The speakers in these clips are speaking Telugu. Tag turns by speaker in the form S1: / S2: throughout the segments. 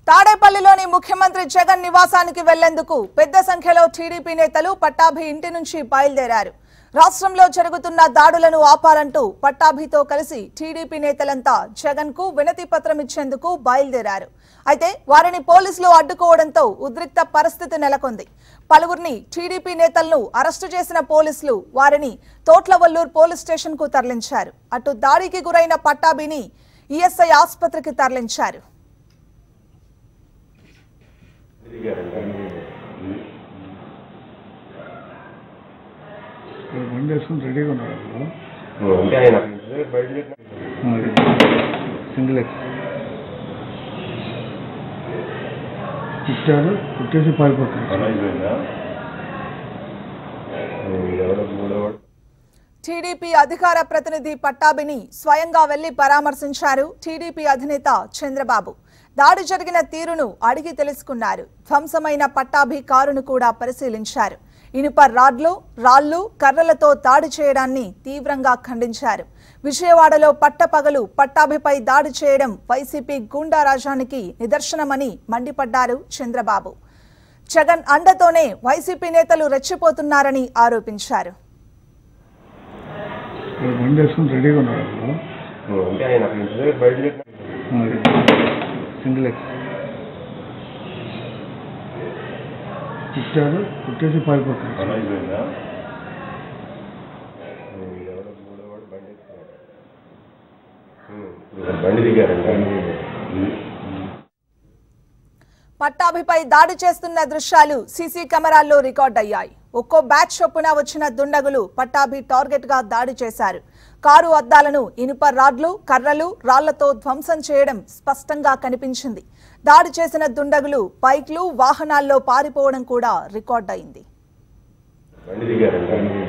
S1: తాడేపల్లిలోని ముఖ్యమంత్రి జగన్ నివాసానికి వెళ్లేందుకు పెద్ద సంఖ్యలో టీడీపీ నేతలు పట్టాభి ఇంటి నుంచి బయలుదేరారు రాష్ట్రంలో జరుగుతున్న దాడులను ఆపాలంటూ పట్టాభితో కలిసి టీడీపీ నేతలంతా జగన్ కు వినతి పత్రం ఇచ్చేందుకు బయలుదేరారు అయితే వారిని పోలీసులు అడ్డుకోవడంతో ఉద్రిక్త పరిస్థితి నెలకొంది పలువురిని టీడీపీ నేతలను అరెస్టు చేసిన పోలీసులు వారిని తోట్లవల్లూరు పోలీస్ స్టేషన్ కు తరలించారు అటు దాడికి గురైన పట్టాభిని ఈఎస్ఐ ఆసుపత్రికి తరలించారు
S2: ఇక్కడ బండి వేసుకుని రెడీగా ఉన్నారు వాళ్ళు
S3: అంటే ఆయన బయట
S2: అది సింగిల్ ఎక్స్ కుట్టారు కుట్టేసి పారిపోతారు
S3: అయిపోయిందా ఎవడో మూడోవాడు
S1: టీడీపీ అధికార ప్రతినిధి పట్టాభిని స్వయంగా వెళ్లి పరామర్శించారు టీడీపీ అధినేత చంద్రబాబు దాడి జరిగిన తీరును అడిగి తెలుసుకున్నారు ధ్వంసమైన పట్టాభి కారును కూడా పరిశీలించారు ఇనుప రాడ్లు రాళ్లు కర్రలతో దాడి చేయడాన్ని తీవ్రంగా ఖండించారు విజయవాడలో పట్టపగలు పట్టాభిపై దాడి చేయడం వైసీపీ గూండా రాజానికి నిదర్శనమని మండిపడ్డారు చంద్రబాబు జగన్ అండతోనే వైసీపీ నేతలు రెచ్చిపోతున్నారని ఆరోపించారు
S2: ఇక్కడ బండి వేసుకుని రెడీగా ఉన్నారు వాళ్ళు
S3: అంటే ఆయన బయట
S2: అది సింగిల్ ఎక్స్ కుట్టారు కుట్టేసి పారిపోతారు
S3: అయిపోయిందా ఎవడో మూడోవాడు బండి ఎత్తుకున్నాడు. ఇప్పుడు బండి దిగారండి
S1: పట్టాభిపై దాడి చేస్తున్న దృశ్యాలు సీసీ కెమెరాల్లో రికార్డ్ అయ్యాయి ఒక్కో బ్యాచ్ చొప్పున వచ్చిన దుండగులు పట్టాభి టార్గెట్ గా దాడి చేశారు కారు అద్దాలను ఇనుప రాడ్లు కర్రలు రాళ్లతో ధ్వంసం చేయడం స్పష్టంగా కనిపించింది దాడి చేసిన దుండగులు బైక్లు వాహనాల్లో పారిపోవడం కూడా రికార్డ్ అయింది
S3: బండి దిగారండి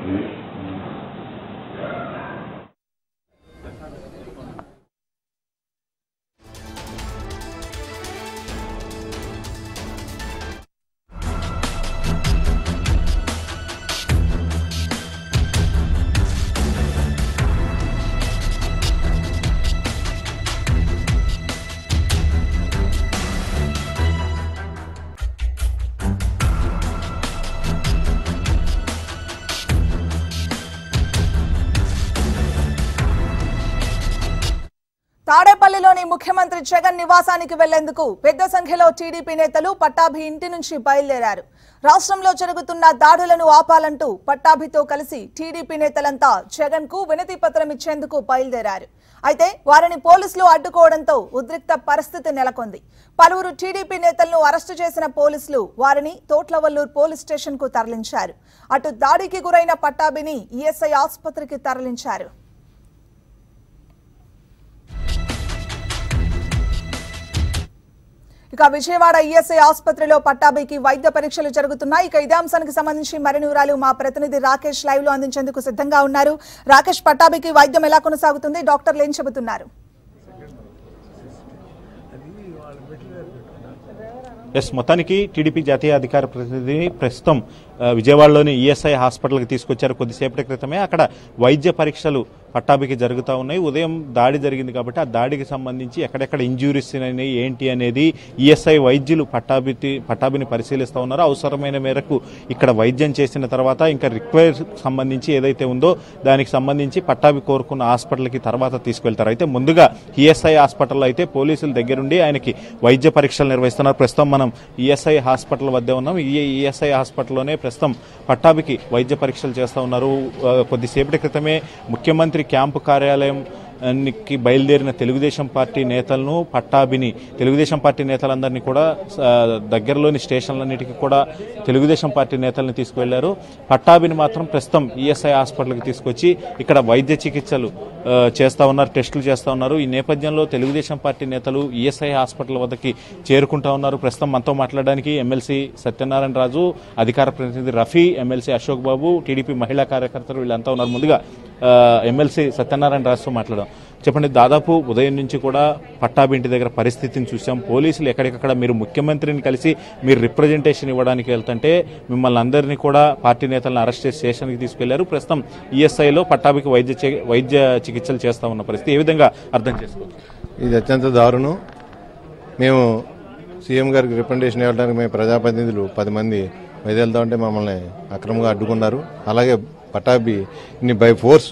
S1: తాడేపల్లిలోని ముఖ్యమంత్రి జగన్ నివాసానికి వెళ్లేందుకు పెద్ద సంఖ్యలో టీడీపీ నేతలు పట్టాభి ఇంటి నుంచి బయలుదేరారు రాష్ట్రంలో జరుగుతున్న దాడులను ఆపాలంటూ పట్టాభితో కలిసి టీడీపీ నేతలంతా జగన్ కు వినతి పత్రం ఇచ్చేందుకు బయలుదేరారు అయితే వారిని పోలీసులు అడ్డుకోవడంతో ఉద్రిక్త పరిస్థితి నెలకొంది పలువురు టీడీపీ నేతలను అరెస్టు చేసిన పోలీసులు వారిని తోట్లవల్లూరు పోలీస్ స్టేషన్ కు తరలించారు అటు దాడికి గురైన పట్టాభిని ఈఎస్ఐ ఆసుపత్రికి తరలించారు ఇక విజయవాడ ఈఎస్ఐ ఆసుపత్రిలో పట్టాభికి వైద్య పరీక్షలు జరుగుతున్నాయి ఇక ఇదే అంశానికి సంబంధించి మరిన్ని వివరాలు మా ప్రతినిధి రాకేష్ లైవ్ లో అందించేందుకు సిద్ధంగా ఉన్నారు రాకేష్ పట్టాభికి వైద్యం ఎలా కొనసాగుతుంది డాక్టర్లు ఏం చెబుతున్నారు
S4: ఎస్ మొత్తానికి టీడీపీ జాతీయ అధికార ప్రతినిధిని ప్రస్తుతం ఆ, విజయవాడలోని ఈఎస్ఐ హాస్పిటల్కి తీసుకొచ్చారు కొద్దిసేపటి క్రితమే అక్కడ వైద్య పరీక్షలు పట్టాభికి జరుగుతూ ఉన్నాయి ఉదయం దాడి జరిగింది కాబట్టి ఆ దాడికి సంబంధించి ఎక్కడెక్కడ ఇంజురీస్ అయినాయి ఏంటి అనేది ఈఎస్ఐ వైద్యులు పట్టాభి పట్టాభిని పరిశీలిస్తూ ఉన్నారు అవసరమైన మేరకు ఇక్కడ వైద్యం చేసిన తర్వాత ఇంకా రిక్వైర్ సంబంధించి ఏదైతే ఉందో దానికి సంబంధించి పట్టాభి కోరుకున్న హాస్పిటల్కి తర్వాత తీసుకెళ్తారు అయితే ముందుగా ఈఎస్ఐ హాస్పిటల్లో అయితే పోలీసుల దగ్గరుండి ఆయనకి వైద్య పరీక్షలు నిర్వహిస్తున్నారు ప్రస్తుతం మనం ఈఎస్ఐ హాస్పిటల్ వద్దే ఉన్నాం ఈ ఈఎస్ఐ హాస్పిటల్లోనే ప్రస్తుతం పట్టాభికి వైద్య పరీక్షలు చేస్తూ ఉన్నారు ఆ, కొద్దిసేపటి క్రితమే ముఖ్యమంత్రి క్యాంపు కార్యాలయం కి బయలుదేరిన తెలుగుదేశం పార్టీ నేతలను పట్టాభిని తెలుగుదేశం పార్టీ నేతలందరినీ కూడా ఆ, దగ్గరలోని స్టేషన్లన్నిటికీ కూడా తెలుగుదేశం పార్టీ నేతల్ని తీసుకువెళ్లారు పట్టాభిని మాత్రం ప్రస్తుతం ఈఎస్ఐ హాస్పిటల్కి తీసుకొచ్చి ఇక్కడ వైద్య చికిత్సలు ఆ, చేస్తా ఉన్నారు టెస్టులు చేస్తా ఉన్నారు ఈ నేపథ్యంలో తెలుగుదేశం పార్టీ నేతలు ఈఎస్ఐ హాస్పిటల్ వద్దకి చేరుకుంటా ఉన్నారు ప్రస్తుతం మనతో మాట్లాడడానికి ఎమ్మెల్సీ సత్యనారాయణ రాజు అధికార ప్రతినిధి రఫీ ఎమ్మెల్సీ అశోక్ బాబు టీడీపీ మహిళా కార్యకర్తలు వీళ్ళంతా ఉన్నారు ముందుగా ఆ, ఎమ్మెల్సీ సత్యనారాయణ రాజుతో మాట్లాడదాం చెప్పండి దాదాపు ఉదయం నుంచి కూడా పట్టాభి ఇంటి దగ్గర పరిస్థితిని చూసాం పోలీసులు ఎక్కడికక్కడ మీరు ముఖ్యమంత్రిని కలిసి మీరు రిప్రజెంటేషన్ ఇవ్వడానికి వెళ్తుంటే మిమ్మల్ని అందరినీ కూడా పార్టీ నేతలను అరెస్ట్ చేసి స్టేషన్కి తీసుకెళ్లారు ప్రస్తుతం ఈఎస్ఐలో పట్టాభికి వైద్య చి- వైద్య చికిత్సలు చేస్తా ఉన్న పరిస్థితి ఏ విధంగా అర్థం చేసుకోవచ్చు
S5: ఇది అత్యంత దారుణం మేము సీఎం గారికి రిప్రజెంటేషన్ ఇవ్వడానికి మేము ప్రజాప్రతినిధులు పది మంది వెళ్తా ఉంటే మమ్మల్ని అక్రమంగా అడ్డుకున్నారు అలాగే పటాబి ఇన్ని బై ఫోర్స్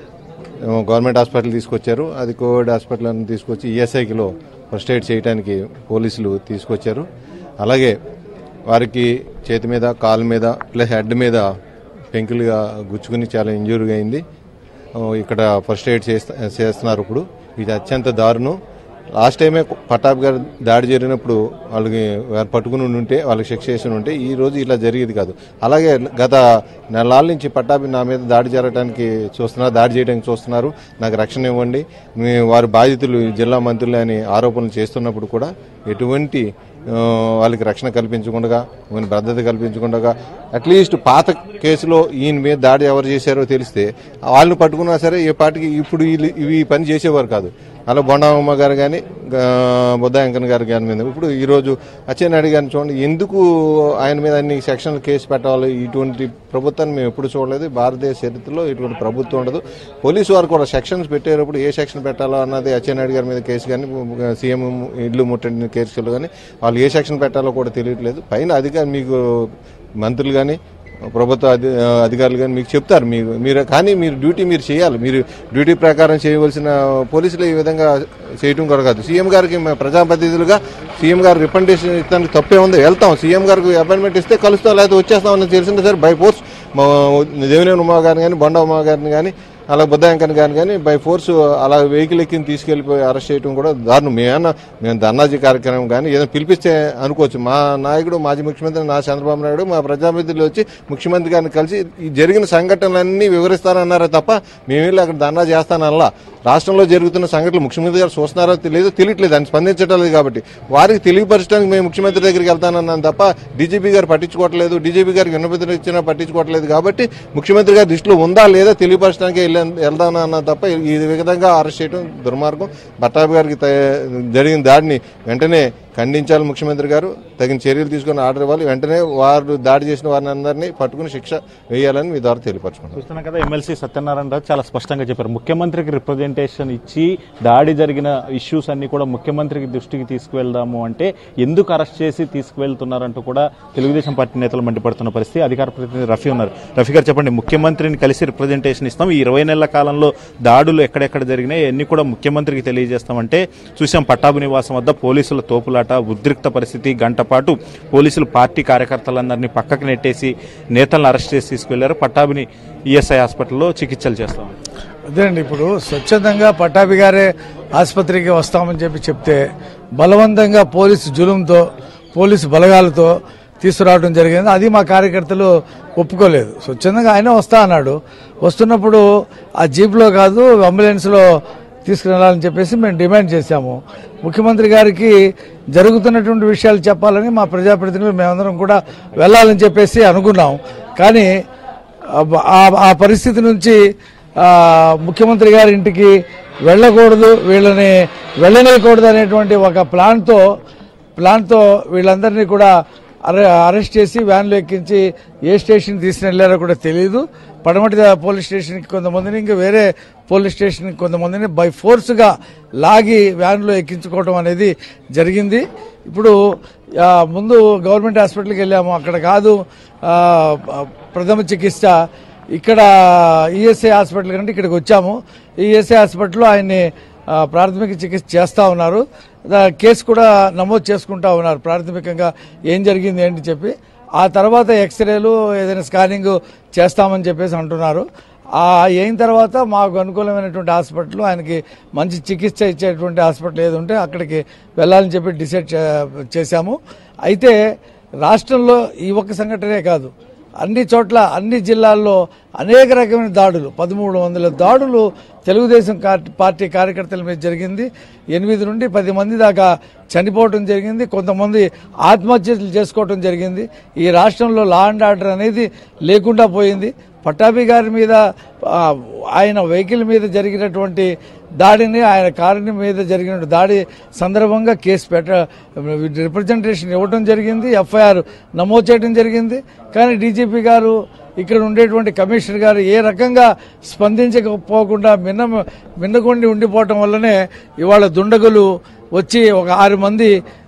S5: గవర్నమెంట్ హాస్పిటల్ తీసుకొచ్చారు అది కోవిడ్ హాస్పిటల్ అని తీసుకొచ్చి ఈఎస్ఐకిలో ఫస్ట్ ఎయిడ్ చేయడానికి పోలీసులు తీసుకొచ్చారు అలాగే వారికి చేతి మీద కాలు మీద ప్లస్ హెడ్ మీద పెంకులుగా గుచ్చుకుని చాలా ఇంజూరీగా అయింది ఆ, ఇక్కడ ఫస్ట్ ఎయిడ్ చేస్త చేస్తున్నారు ఇప్పుడు ఇది అత్యంత దారుణం లాస్ట్ టైమే పటాబ్ గారు దాడి జరిగినప్పుడు వాళ్ళకి వారు పట్టుకుని ఉంటే వాళ్ళకి శిక్ష చేసి ఉంటే ఈ రోజు ఇలా జరిగేది కాదు అలాగే గత నెలల నుంచి పట్టాభి నా మీద దాడి జరగడానికి చూస్తున్నారు దాడి చేయడానికి చూస్తున్నారు నాకు రక్షణ ఇవ్వండి మీ వారి బాధితులు జిల్లా మంత్రులే అని ఆరోపణలు చేస్తున్నప్పుడు కూడా ఎటువంటి ఆ, వాళ్ళకి రక్షణ కల్పించకుండా వాళ్ళకి భద్రత కల్పించకుండా అట్లీస్ట్ పాత కేసులో ఈయన మీద దాడి ఎవరు చేశారో తెలిస్తే వాళ్ళని పట్టుకున్నా సరే ఏ పార్టీకి ఇప్పుడు వీళ్ళు ఇవి ఈ పని చేసేవారు కాదు అలా బొండమ్మ గారు కానీ బుద్ధాయంకన్ గారు కానీ మీద ఇప్పుడు ఈరోజు అచ్చెన్నాయుడు గారిని చూడండి ఎందుకు ఆయన మీద అన్ని సెక్షన్లు కేసు పెట్టాలి ఇటువంటి ప్రభుత్వాన్ని మేము ఎప్పుడు చూడలేదు భారతదేశ చరిత్రలో ఇటువంటి ప్రభుత్వం ఉండదు పోలీసు వారు కూడా సెక్షన్స్ పెట్టేటప్పుడు ఏ సెక్షన్ పెట్టాలో అన్నది అచ్చెన్నాయుడు గారి మీద కేసు కానీ సీఎం ఇల్లు ముట్టడిన కేసులు కానీ వాళ్ళు ఏ సెక్షన్ పెట్టాలో కూడా తెలియట్లేదు పైన అధికారి మీకు మంత్రులు కానీ ప్రభుత్వ అధి అధికారులు కానీ మీకు చెప్తారు మీరు మీరు కానీ మీరు డ్యూటీ మీరు చేయాలి మీరు డ్యూటీ ప్రకారం చేయవలసిన పోలీసులు ఈ విధంగా చేయటం కూడా కాదు సీఎం గారికి మేము ప్రజాప్రతినిధులుగా సీఎం గారు రిప్రజెంటేషన్ ఇస్తానికి తప్పే ఉంది వెళ్తాం సీఎం గారికి అపాయింట్మెంట్ ఇస్తే కలుస్తాం లేకపోతే వచ్చేస్తాం అని తెలిసిందే సార్ బై ఫోర్స్ మా దేవినేని ఉమా గారిని కానీ బొండ ఉమా గారిని కానీ అలా బుద్ధాంకన్ గారిని కానీ బై ఫోర్స్ అలా వెహికల్ ఎక్కి తీసుకెళ్లిపోయి అరెస్ట్ చేయడం కూడా దారుణం మేమన్నా మేము ధర్నాజీ కార్యక్రమం కానీ ఏదైనా పిలిపిస్తే అనుకోవచ్చు మా నాయకుడు మాజీ ముఖ్యమంత్రి నా చంద్రబాబు నాయుడు మా ప్రజాప్రతినిధులు వచ్చి ముఖ్యమంత్రి గారిని కలిసి ఈ జరిగిన సంఘటనలన్నీ వివరిస్తారన్నారే తప్ప మేము వెళ్ళి అక్కడ ధర్నా చేస్తానల్లా రాష్ట్రంలో జరుగుతున్న సంఘటనలు ముఖ్యమంత్రి గారు చూస్తున్నారో తెలియదు తెలియట్లేదు ఆయన స్పందించడం లేదు కాబట్టి వారికి తెలియపరచడానికి మేము ముఖ్యమంత్రి దగ్గరికి వెళ్తానన్నాను తప్ప డీజీపీ గారు పట్టించుకోవట్లేదు డీజీపీ గారికి విన్నపత్రం ఇచ్చినా పట్టించుకోవట్లేదు కాబట్టి ముఖ్యమంత్రి గారి దృష్టిలో ఉందా లేదా తెలియపరచడానికి వెళ్ళా వెళ్దానన్నా తప్ప ఈ విధంగా అరెస్ట్ చేయడం దుర్మార్గం పట్టాభి గారికి త- జరిగిన దాడిని వెంటనే ఖండించాలి ముఖ్యమంత్రి గారు తగిన చర్యలు తీసుకుని ఆర్డర్ ఇవ్వాలి వెంటనే వారు దాడి చేసిన వారిని అందరినీ పట్టుకుని శిక్ష వేయాలని మీ ద్వారా తెలియపరచుకుంటాం
S4: చూస్తున్నాం కదా ఎమ్మెల్సీ సత్యనారాయణ రావు చాలా స్పష్టంగా చెప్పారు ముఖ్యమంత్రికి రిప్రజెంటేషన్ ఇచ్చి దాడి జరిగిన ఇష్యూస్ అన్ని కూడా ముఖ్యమంత్రికి దృష్టికి తీసుకువెళ్దాము అంటే ఎందుకు అరెస్ట్ చేసి తీసుకువెళ్తున్నారంటూ కూడా తెలుగుదేశం పార్టీ నేతలు మండిపడుతున్న పరిస్థితి అధికార ప్రతినిధి రఫీ ఉన్నారు రఫీ గారు చెప్పండి ముఖ్యమంత్రిని కలిసి రిప్రజెంటేషన్ ఇస్తాం ఈ ఇరవై నెలల కాలంలో దాడులు ఎక్కడెక్కడ జరిగినాయి అన్ని కూడా ముఖ్యమంత్రికి తెలియజేస్తామంటే చూసాం పట్టాభి నివాసం వద్ద పోలీసుల తోపులాట ఉద్రిక్త పరిస్థితి గంట పాటు పోలీసులు పార్టీ కార్యకర్తలందరినీ పక్కకు నెట్టేసి నేతలను అరెస్ట్ చేసి తీసుకెళ్లారు పట్టాభిని ఈఎస్ఐ హాస్పిటల్లో చికిత్సలు చేస్తాం
S2: అదేండి ఇప్పుడు స్వచ్ఛందంగా పట్టాభి గారే ఆసుపత్రికి వస్తామని చెప్పి చెప్తే బలవంతంగా పోలీసు జులుంతో పోలీసు బలగాలతో తీసుకురావడం జరిగింది అది మా కార్యకర్తలు ఒప్పుకోలేదు స్వచ్ఛందంగా ఆయన వస్తా అన్నాడు వస్తున్నప్పుడు ఆ జీప్లో కాదు అంబులెన్స్లో తీసుకురావాలని చెప్పేసి మేము డిమాండ్ చేశాము ముఖ్యమంత్రి గారికి జరుగుతున్నటువంటి విషయాలు చెప్పాలని మా ప్రజాప్రతినిధులు మేమందరం కూడా వెళ్ళాలని చెప్పేసి అనుకున్నాం కానీ ఆ- ఆ పరిస్థితి నుంచి ఆ, ముఖ్యమంత్రి గారి ఇంటికి వెళ్ళకూడదు వీళ్ళని వెళ్ళనియకూడదు అనేటువంటి ఒక ప్లాన్తో ప్లాన్తో వీళ్ళందరినీ కూడా అరె అరెస్ట్ చేసి వ్యాన్లో ఎక్కించి ఏ స్టేషన్ తీసుకుని వెళ్ళారో కూడా తెలియదు పడమటి పోలీస్ స్టేషన్కి కొంతమందిని ఇంకా వేరే పోలీస్ స్టేషన్కి కొంతమందిని బై ఫోర్స్గా లాగి వ్యాన్లో ఎక్కించుకోవడం అనేది జరిగింది ఇప్పుడు ఆ, ముందు గవర్నమెంట్ హాస్పిటల్కి వెళ్ళాము అక్కడ కాదు ఆ, ప్రథమ చికిత్స ఇక్కడ ఈఎస్ఐ హాస్పిటల్ కంటే ఇక్కడికి వచ్చాము ఈఎస్ఐ హాస్పిటల్లో ఆయన్ని ఆ, ప్రాథమిక చికిత్స చేస్తూ ఉన్నారు దా- కేసు కూడా నమోదు చేసుకుంటా ఉన్నారు ప్రాథమికంగా ఏం జరిగింది ఏంటి చెప్పి ఆ తర్వాత ఎక్స్రేలు ఏదైనా స్కానింగ్ చేస్తామని చెప్పేసి అంటున్నారు ఆ అయిన తర్వాత మాకు అనుకూలమైనటువంటి హాస్పిటల్ ఆయనకి మంచి చికిత్స ఇచ్చేటువంటి హాస్పిటల్ ఏది ఉంటే అక్కడికి వెళ్ళాలని చెప్పి డిసైడ్ చే- చేశాము అయితే రాష్ట్రంలో ఈ ఒక్క సంఘటనే కాదు అన్ని చోట్ల అన్ని జిల్లాల్లో అనేక రకమైన దాడులు పదమూడు వందల దాడులు తెలుగుదేశం కార్- పార్టీ కార్యకర్తల మీద జరిగింది ఎనిమిది నుండి పది మంది దాకా చనిపోవటం జరిగింది కొంతమంది ఆత్మహత్యలు చేసుకోవటం జరిగింది ఈ రాష్ట్రంలో లా అండ్ ఆర్డర్ అనేది లేకుండా పోయింది పట్టాభి గారి మీద ఆ, ఆయన వెహికల్ మీద జరిగినటువంటి దాడిని ఆయన కారు మీద జరిగిన దాడి సందర్భంగా కేసు పెట్ట రిప్రజెంటేషన్ ఇవ్వడం జరిగింది ఎఫ్ఐఆర్ నమోదు చేయడం జరిగింది కానీ డీజీపీ గారు ఇక్కడ ఉండేటువంటి కమిషనర్ గారు ఏ రకంగా స్పందించకపోకుండా మిన్న మిన్నకొండి ఉండిపోవటం వల్లనే ఇవాళ దుండగులు వచ్చి ఒక ఆరు మంది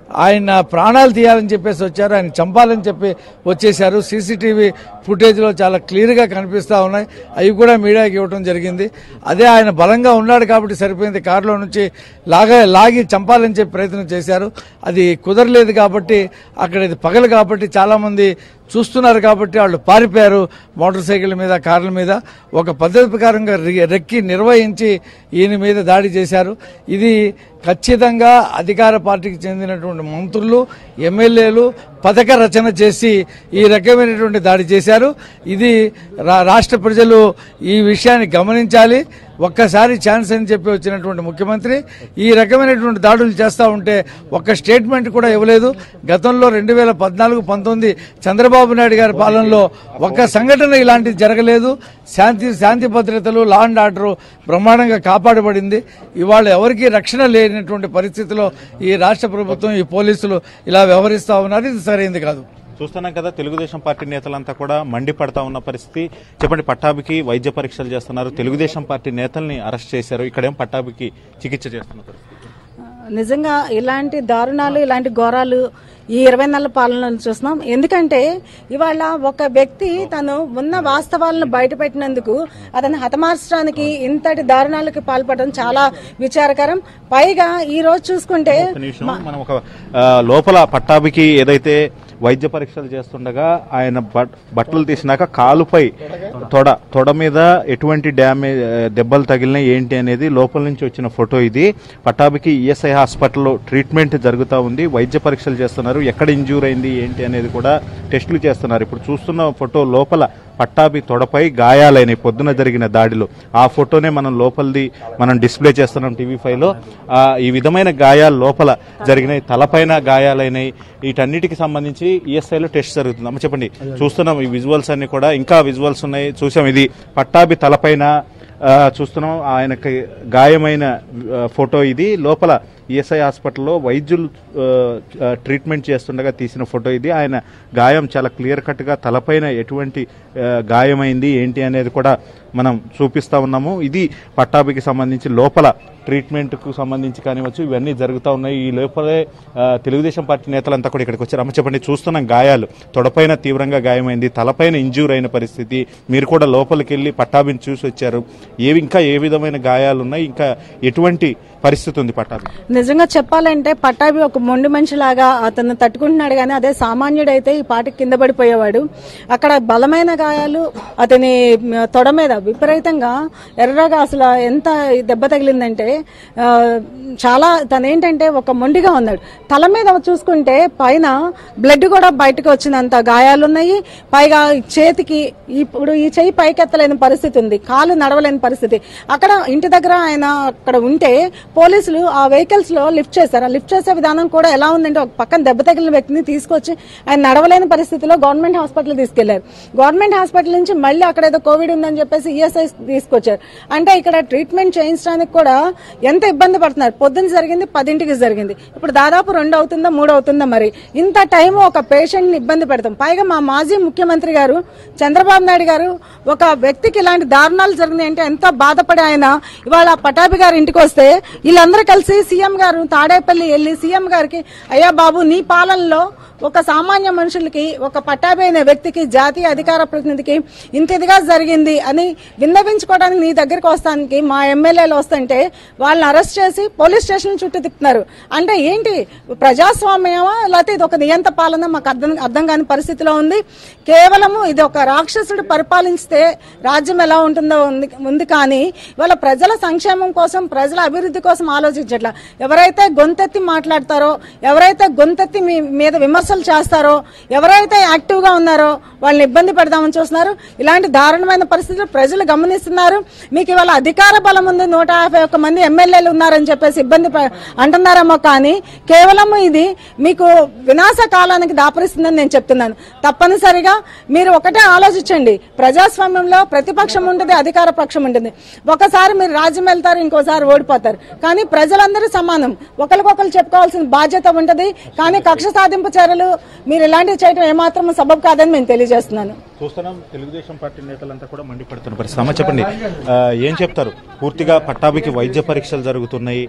S2: ఆయన ప్రాణాలు తీయాలని చెప్పేసి వచ్చారు ఆయన చంపాలని చెప్పి వచ్చేశారు సీసీటీవీ ఫుటేజ్లో చాలా క్లియర్గా కనిపిస్తూ ఉన్నాయి అవి కూడా మీడియాకి ఇవ్వడం జరిగింది అదే ఆయన బలంగా ఉన్నాడు కాబట్టి సరిపోయింది కారులో నుంచి లాగా లాగి చంపాలని చెప్పి ప్రయత్నం చేశారు అది కుదరలేదు కాబట్టి అక్కడ ఇది పగలు కాబట్టి చాలామంది చూస్తున్నారు కాబట్టి వాళ్ళు పారిపోయారు మోటార్ సైకిల్ మీద కార్ల మీద ఒక పద్ధతి ప్రకారంగా రి- రెక్కి నిర్వహించి ఈయన మీద దాడి చేశారు ఇది ఖచ్చితంగా అధికార పార్టీకి చెందినటువంటి మంత్రులు ఎమ్మెల్యేలు పథక రచన చేసి ఈ రకమైనటువంటి దాడి చేశారు ఇది రా- రాష్ట్ర ప్రజలు ఈ విషయాన్ని గమనించాలి ఒక్కసారి ఛాన్స్ అని చెప్పి వచ్చినటువంటి ముఖ్యమంత్రి ఈ రకమైనటువంటి దాడులు చేస్తూ ఉంటే ఒక్క స్టేట్మెంట్ కూడా ఇవ్వలేదు గతంలో రెండు వేల పద్నాలుగు పంతొమ్మిది చంద్రబాబు నాయుడు గారి పాలనలో ఒక్క సంఘటన ఇలాంటిది జరగలేదు శాంతి శాంతి భద్రతలు లా అండ్ ఆర్డర్ బ్రహ్మాండంగా కాపాడబడింది ఇవాళ ఎవరికీ రక్షణ లేనటువంటి పరిస్థితిలో ఈ రాష్ట్ర ప్రభుత్వం ఈ పోలీసులు ఇలా వ్యవహరిస్తా ఉన్నారు ఇది సరైంది కాదు
S4: చూస్తున్నాం కదా తెలుగుదేశం పార్టీ నేతలంతా కూడా మండిపడతా ఉన్న పరిస్థితి చెప్పండి పట్టాభికి వైద్య పరీక్షలు చేస్తున్నారు తెలుగుదేశం పార్టీ నేతల్ని అరెస్ట్ చేశారు ఇక్కడేం పట్టాభికి చికిత్స చేస్తున్న పరిస్థితి
S6: నిజంగా ఇలాంటి దారుణాలు ఇలాంటి ఘోరాలు ఈ ఇరవై నెలల పాలనలో చూస్తున్నాం ఎందుకంటే ఇవాళ ఒక వ్యక్తి తను ఉన్న వాస్తవాలను బయటపెట్టినందుకు అతను హతమార్చడానికి ఇంతటి దారుణాలకు పాల్పడడం చాలా విచారకరం పైగా ఈ రోజు చూసుకుంటే
S4: ఒక్క నిమిషం మనం ఒక ఆ, లోపల పట్టాభికి ఏదైతే వైద్య పరీక్షలు చేస్తుండగా ఆయన బట్- బట్టలు తీసినాక కాలుపై తొడ తొడ మీద ఎటువంటి డ్యామేజ్ ఆ, దెబ్బలు తగిలినాయి ఏంటి అనేది లోపల నుంచి వచ్చిన ఫోటో ఇది పట్టాభికి ఈఎస్ఐ హాస్పిటల్లో ట్రీట్మెంట్ జరుగుతూ ఉంది వైద్య పరీక్షలు చేస్తున్నారు ఎక్కడ ఇంజూర్ అయింది ఏంటి అనేది కూడా టెస్టులు చేస్తున్నారు ఇప్పుడు చూస్తున్న ఫోటో లోపల పట్టాభి తొడపై గాయాలైనాయి పొద్దున జరిగిన దాడిలో ఆ ఫోటోనే మనం లోపలిది మనం డిస్ప్లే చేస్తున్నాం టీవీ ఫైవ్ లో ఆ, ఈ విధమైన గాయాలు లోపల జరిగినాయి తలపైన గాయాలైనాయి వీటన్నిటికి సంబంధించి ఈఎస్ఐలో టెస్ట్ జరుగుతుంది అమ్మ చెప్పండి చూస్తున్నాం ఈ విజువల్స్ అన్ని కూడా ఇంకా విజువల్స్ ఉన్నాయి చూసాం ఇది పట్టాభి తలపైన ఆ, చూస్తున్నాం ఆయనకి గాయమైన ఆ, ఫోటో ఇది లోపల ఈఎస్ఐ హాస్పిటల్లో వైద్యులు ఆ, ఆ, ట్రీట్మెంట్ చేస్తుండగా తీసిన ఫోటో ఇది ఆయన గాయం చాలా క్లియర్ కట్గా తలపైన ఎటువంటి ఆ, గాయమైంది ఏంటి అనేది కూడా మనం చూపిస్తా ఉన్నాము ఇది పట్టాభికి సంబంధించి లోపల ట్రీట్మెంట్కు సంబంధించి కానివచ్చు ఇవన్నీ జరుగుతూ ఉన్నాయి ఈ లోపలే ఆ, తెలుగుదేశం పార్టీ నేతలంతా కూడా ఇక్కడికి వచ్చారు అమ్మ చెప్పండి చూస్తున్నాం గాయాలు తొడపైన తీవ్రంగా గాయమైంది తలపైన ఇంజ్యూర్ అయిన పరిస్థితి మీరు కూడా లోపలికి వెళ్ళి పట్టాభిని చూసి వచ్చారు ఏవి ఇంకా ఏ విధమైన గాయాలు ఉన్నాయి ఇంకా ఎటువంటి పరిస్థితి ఉంది పట్టాభి
S6: నిజంగా చెప్పాలంటే పట్టాభి ఒక మొండి మనిషిలాగా అతను తట్టుకుంటున్నాడు కానీ అదే సామాన్యుడైతే ఈ పాటికి కింద పడిపోయేవాడు అక్కడ బలమైన గాయాలు అతని మ, తొడ మీద విపరీతంగా ఎర్రగా అసలు ఎంత దెబ్బ తగిలిందంటే ఆ, చాలా తనేంటంటే ఒక మొండిగా ఉన్నాడు తల మీద చూసుకుంటే పైన బ్లడ్ కూడా బయటకు వచ్చినంత గాయాలున్నాయి పైగా చేతికి ఇప్పుడు ఈ చెయ్యి పైకెత్తలేని పరిస్థితి ఉంది కాలు నడవలేని పరిస్థితి అక్కడ ఇంటి దగ్గర ఆయన అక్కడ ఉంటే పోలీసులు ఆ వెహికల్స్ లో లిఫ్ట్ చేశారు ఆ లిఫ్ట్ చేసే విధానం కూడా ఎలా ఉందంటే ఒక పక్కన దెబ్బ తగిలిన వ్యక్తిని తీసుకొచ్చి ఆయన నడవలేని పరిస్థితిలో గవర్నమెంట్ హాస్పిటల్ తీసుకెళ్లారు గవర్నమెంట్ హాస్పిటల్ నుంచి మళ్ళీ అక్కడ ఏదో కోవిడ్ ఉందని చెప్పేసి ఈఎస్ఐ తీసుకొచ్చారు అంటే ఇక్కడ ట్రీట్మెంట్ చేయించడానికి కూడా ఎంత ఇబ్బంది పడుతున్నారు పొద్దున్న జరిగింది పదింటికి జరిగింది ఇప్పుడు దాదాపు రెండు అవుతుందా మూడు అవుతుందా మరి ఇంత టైం ఒక పేషెంట్ ని ఇబ్బంది పెడతాం పైగా మా మాజీ ముఖ్యమంత్రి గారు చంద్రబాబు నాయుడు గారు ఒక వ్యక్తికి ఇలాంటి దారుణాలు జరిగినాయి అంటే ఎంతో బాధపడి ఆయన ఇవాళ పటాభి గారి ఇంటికి వస్తే వీళ్ళందరూ కలిసి సీఎం గారు తాడేపల్లి వెళ్ళి సీఎం గారికి అయ్యా బాబు నీ పాలనలో ఒక సామాన్య మనుషులకి ఒక పట్టాభి అనే వ్యక్తికి జాతీయ అధికార ప్రతినిధికి ఇంత ఇదిగా జరిగింది అని విన్నవించుకోవడానికి నీ దగ్గరికి వస్తానికి మా ఎమ్మెల్యేలు వస్తుంటే వాళ్ళని అరెస్ట్ చేసి పోలీస్ స్టేషన్ చుట్టూ తిప్పుతున్నారు అంటే ఏంటి ప్రజాస్వామ్యమా లేకపోతే ఇది ఒక నియంత పాలన మాకు అర్థం అర్థం కాని పరిస్థితిలో ఉంది కేవలము ఇది ఒక రాక్షసుడు పరిపాలిస్తే రాజ్యం ఎలా ఉంటుందో ఉంది ఉంది కానీ ఇవాళ ప్రజల సంక్షేమం కోసం ప్రజల అభివృద్ధి కోసం ఆలోచించట్ల ఎవరైతే గొంతెత్తి మాట్లాడతారో ఎవరైతే గొంతెత్తి మీ మీద విమర్శలు చేస్తారో ఎవరైతే యాక్టివ్ గా ఉన్నారో వాళ్ళని ఇబ్బంది పెడదామని చూస్తున్నారు ఇలాంటి దారుణమైన పరిస్థితులు ప్రజలు గమనిస్తున్నారు మీకు ఇవాళ అధికార బలం ఉంది నూట యాభై ఒక్క మంది ఎమ్మెల్యేలు ఉన్నారని చెప్పేసి ఇబ్బంది ప- అంటున్నారేమో కానీ కేవలం ఇది మీకు వినాశ కాలానికి దాపరిస్తుందని నేను చెప్తున్నాను తప్పనిసరిగా మీరు ఒకటే ఆలోచించండి ప్రజాస్వామ్యంలో ప్రతిపక్షం ఉంటుంది అధికార పక్షం ఉంటుంది ఒకసారి మీరు రాజ్యం వెళ్తారు ఇంకోసారి ఓడిపోతారు కానీ ప్రజలందరూ సమానం ఒకరికొకరు చెప్పుకోవాల్సిన బాధ్యత ఉంటుంది కానీ కక్ష సాధింపు చర్యలు మీరు ఇలాంటివి చేయడం ఏమాత్రం సబబు కాదని నేను తెలియజేస్తున్నాను
S4: చూస్తున్నాం తెలుగుదేశం పార్టీ నేతలంతా కూడా మండిపడుతున్న పరిస్థితి అమ్మ చెప్పండి ఆ, ఏం చెప్తారు పూర్తిగా పట్టాభికి వైద్య పరీక్షలు జరుగుతున్నాయి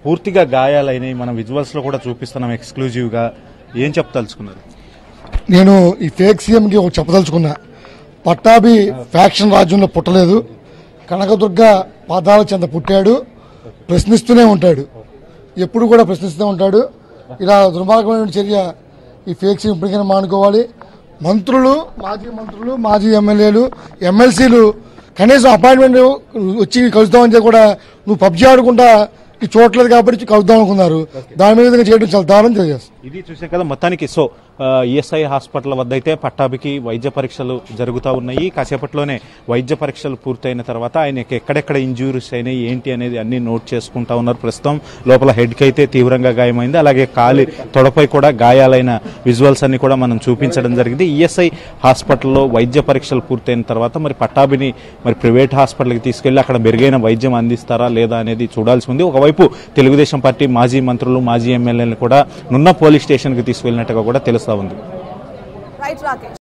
S4: పూర్తిగా గాయాలైనవి మనం విజువల్స్ లో కూడా చూపిస్తున్నాం ఎక్స్క్లూజివ్ గా ఏం చెప్పదలుచుకున్నారు
S7: నేను ఈ ఫేక్ సీఎంకి ఒక చెప్పదలుచుకున్నా పట్టాభి ఫ్యాక్షన్ రాజ్యంలో పుట్టలేదు కనకదుర్గ పాదాల చెంత పుట్టాడు ప్రశ్నిస్తూనే ఉంటాడు ఎప్పుడు కూడా ప్రశ్నిస్తూనే ఉంటాడు ఇలా దుర్మార్గమైన చర్య ఈ ఫేక్ సీఎం ఇప్పటికైనా మానుకోవాలి మంత్రులు మాజీ మంత్రులు మాజీ ఎమ్మెల్యేలు ఎమ్మెల్సీలు కనీసం అపాయింట్మెంట్ వచ్చి కలుద్దామని చెప్పి కూడా నువ్వు పబ్జీ ఆడుకుంటా ఈ చూడలేదు కాబట్టి కలుద్దాం అనుకున్నారు దాని మీద విధంగా చేయడం చాలా దారుణం తెలియజేస్తుంది
S4: ఇది చూసాం కదా మొత్తానికి సో ఈఎస్ఐ హాస్పిటల్ వద్ద అయితే పట్టాభికి వైద్య పరీక్షలు జరుగుతూ ఉన్నాయి కాసేపట్లోనే వైద్య పరీక్షలు పూర్తయిన తర్వాత ఆయనకి ఎక్కడెక్కడ ఇంజూరీస్ అయినాయి ఏంటి అనేది అన్ని నోట్ చేసుకుంటా ఉన్నారు ప్రస్తుతం లోపల హెడ్కి అయితే తీవ్రంగా గాయమైంది అలాగే కాలి తొడపై కూడా గాయాలైన విజువల్స్ అన్ని కూడా మనం చూపించడం జరిగింది ఈఎస్ఐ హాస్పిటల్లో వైద్య పరీక్షలు పూర్తయిన తర్వాత మరి పట్టాభిని మరి ప్రైవేట్ హాస్పిటల్కి తీసుకెళ్లి అక్కడ మెరుగైన వైద్యం అందిస్తారా లేదా అనేది చూడాల్సి ఉంది ఒకవైపు తెలుగుదేశం పార్టీ మాజీ మంత్రులు మాజీ ఎమ్మెల్యేలను కూడా నున్న పోలీస్ స్టేషన్కి తీసుకెళ్లినట్టుగా కూడా తెలుస్తా ఉంది
S1: రైట్ రాకేష్